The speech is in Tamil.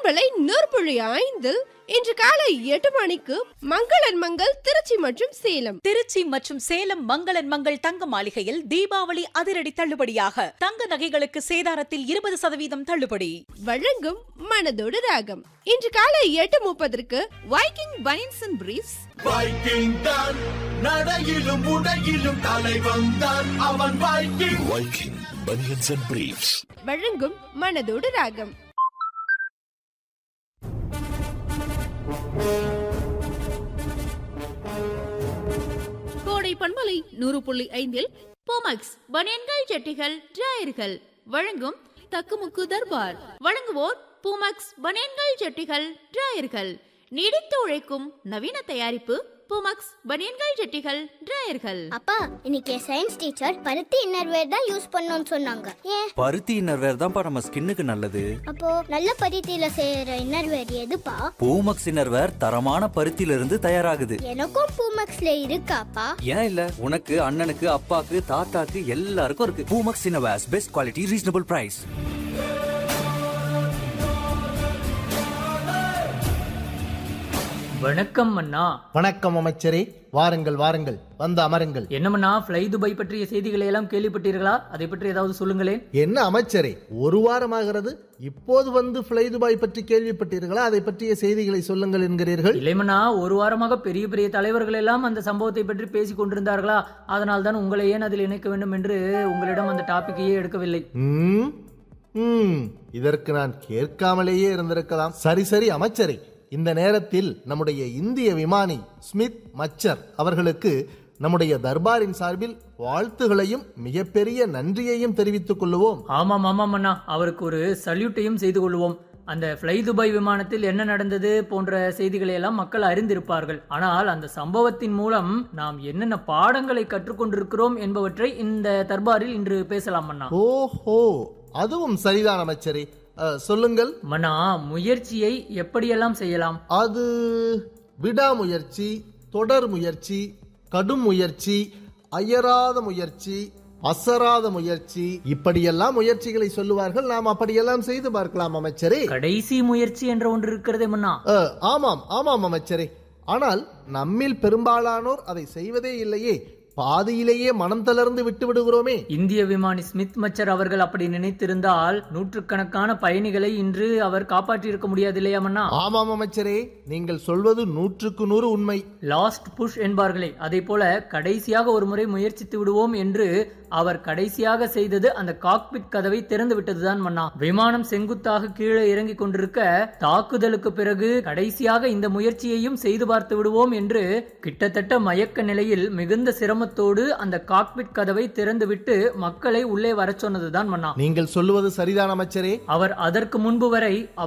பண்பலை நூற்புழி ஐந்தில் இன்று காலை எட்டு மணிக்கு மங்களன் மங்கள் திருச்சி மற்றும் சேலம் திருச்சி மற்றும் சேலம் மங்களன் மங்கள் தங்க மாளிகையில் தீபாவளி அதிரடி தள்ளுபடியாக தங்க நகைகளுக்கு சேதாரத்தில் இருபது சதவீதம் தள்ளுபடி வழங்கும் மனதோடு ராகம் இன்று காலை எட்டு முப்பதற்கு வைக்கிங் பனின்ஸ் அண்ட் பிரீஃப்ஸ் வைக்கிங் தான் நடையிலும் உடையிலும் தலைவன் தான் அவன் Viking Viking Bunions and Briefs. வழங்கும் மனதோடு ராகம் கோடை பண்பலை நூறு புள்ளி ஐந்தில் போமக்ஸ் பனியன்கள் ஜட்டிகள் டிராயர்கள் வழங்கும் தக்குமுக்கு தர்பார் வழங்குவோர் பூமக்ஸ் பனியன்கள் ஜட்டிகள் டிராயர்கள் நீடித்து உழைக்கும் நவீன தயாரிப்பு பூமக்ஸ் பனியன்கள் ஜட்டிகள் டிராயர்கள் அப்பா இன்னைக்கு சயின்ஸ் டீச்சர் பருத்தி இன்னர்வேர் தான் யூஸ் பண்ணணும்னு சொன்னாங்க ஏன் பருத்தி இன்னர்வேர் தான்ப்பா நம்ம ஸ்கின்னுக்கு நல்லது அப்போ நல்ல பருத்தியில செய்யற இன்னர்வேர் எதுப்பா பூமக்ஸ் இன்னர்வேர் தரமான பருத்தியில இருந்து தயாராகுது எனக்கும் பூமக்ஸ்ல இருக்காப்பா ஏன் இல்ல உனக்கு அண்ணனுக்கு அப்பாக்கு தாத்தாக்கு எல்லாருக்கும் இருக்கு Poomex innerwears best quality reasonable price வணக்கம் அண்ணா வணக்கம் அமைச்சரே வாருங்கள் வாருங்கள் வந்து அமருங்கள் என்னமண்ணா ஃப்ளை துபாய் பற்றிய செய்திகளை எல்லாம் கேள்விப்பட்டீர்களா அதை பற்றி ஏதாவது சொல்லுங்களேன் என்ன அமைச்சரே ஒரு வாரமாகிறது இப்போது வந்து ஃப்ளை துபாய் பற்றி கேள்விப்பட்டீர்களா அதை பற்றிய செய்திகளை சொல்லுங்கள் என்கிறீர்கள் இல்லைமண்ணா ஒரு வாரமாக பெரிய பெரிய தலைவர்கள் எல்லாம் அந்த சம்பவத்தை பற்றி பேசிக் கொண்டிருந்தார்களா அதனால் தான் உங்களை ஏன் அதில் இணைக்க வேண்டும் என்று உங்களிடம் அந்த டாபிக்கையே எடுக்கவில்லை ம், ம், இதற்கு நான் கேட்காமலேயே இருந்திருக்கலாம் சரி சரி அமைச்சரே இந்த நேரத்தில் நம்முடைய இந்திய விமானி ஸ்மித் மச்சர் அவர்களுக்கு நம்முடைய தர்பாரின் சார்பில் வாழ்த்துகளையும் மிகப்பெரிய நன்றியையும் தெரிவித்துக் கொள்ளுவோம் ஆமாம் ஆமாம் அண்ணா அவருக்கு ஒரு சல்யூட்டையும் செய்து கொள்வோம் அந்த ஃப்ளை துபாய் விமானத்தில் என்ன நடந்தது போன்ற செய்திகளை எல்லாம் மக்கள் அறிந்திருப்பார்கள் ஆனால் அந்த சம்பவத்தின் மூலம் நாம் என்னென்ன பாடங்களை கற்றுக்கொண்டிருக்கிறோம் என்பவற்றை இந்த தர்பாரில் இன்று பேசலாம் அண்ணா ஓஹோ அதுவும் சரிதான் அமைச்சரே அஹ், சொல்லுங்கள் மன்னா முயற்சியை எப்படியெல்லாம் செய்யலாம் அது விடாமுயற்சி தொடர் முயற்சி கடும் முயற்சி அயராத முயற்சி அசராத முயற்சி இப்படியெல்லாம் முயற்சிகளை சொல்லுவார்கள் நாம் அப்படியெல்லாம் செய்து பார்க்கலாம் அமைச்சரே கடைசி முயற்சி என்ற ஒன்று இருக்கிறதே மன்னா அஹ், ஆமாம் ஆமாம் அமைச்சரே ஆனால் நம்மில் பெரும்பாலானோர் அதை செய்வதே இல்லையே பாதியிலேயே மனம் தளர்ந்து விட்டு விடுகிறோமே இந்திய விமானி ஸ்மித் மச்சர் அவர்கள் அப்படி நினைத்திருந்தால் நூற்றுக்கணக்கான பயணிகளை இன்று அவர் காப்பாற்றியிருக்க முடியாது இல்லையா மன்னா ஆமாம் அமைச்சரே நீங்கள் சொல்வது நூற்றுக்கு நூறு உண்மை லாஸ்ட் புஷ் என்பார்களே அதே போல கடைசியாக ஒரு முறை முயற்சித்து விடுவோம் என்று அவர் கடைசியாக செய்தது அந்த காக்பிட் கதவை திறந்து விட்டதுதான் மன்னா விமானம் செங்குத்தாக கீழே இறங்கி கொண்டிருக்க தாக்குதலுக்கு பிறகு கடைசியாக இந்த முயற்சியையும் செய்து பார்த்து விடுவோம் என்று கிட்டத்தட்ட மயக்க நிலையில் மிகுந்த சிரமத்தோடு அந்த காக்பிட் கதவை திறந்துவிட்டு மக்களை உள்ளே வரச் சொன்னதுதான் மன்னா நீங்கள் சொல்லுவது சரிதான் அமைச்சரே அவர் அதற்கு முன்பு வரை